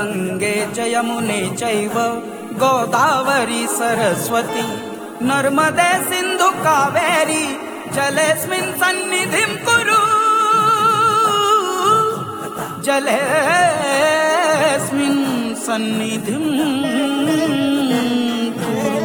గంగే జయమునే చైవ గోదావరి సరస్వతి నర్మదే సింధు కావేరి జలేస్మిన్ సన్నిధిం కురు జలేస్మిన్ సన్నిధిం కురు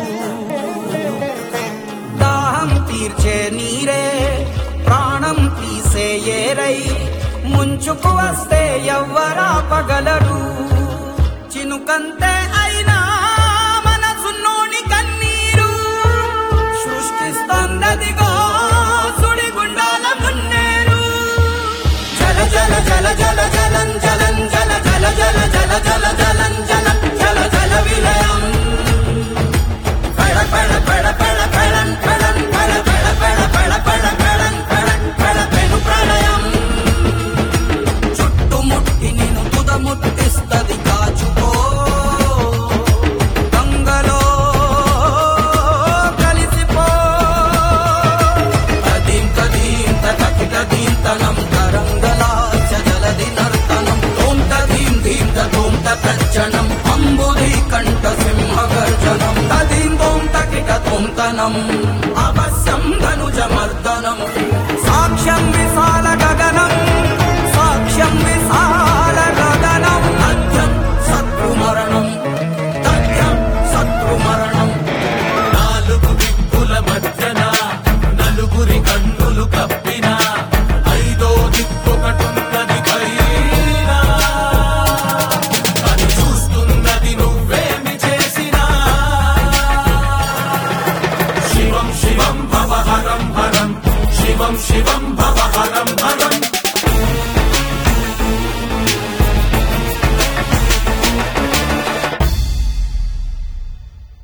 దాహం తీర్చే నీరే ప్రాణం తీసే ఏరై ముంచుకు వస్తే ఎవ్వరా పగలరు చినుకంతే అయినా మనసున్నోని కన్నీరు సృష్టిస్తోందదిగో సుడిగుండాల మున్నేరు జల జల జల జల జలం జలం జల జల జల జల జల జల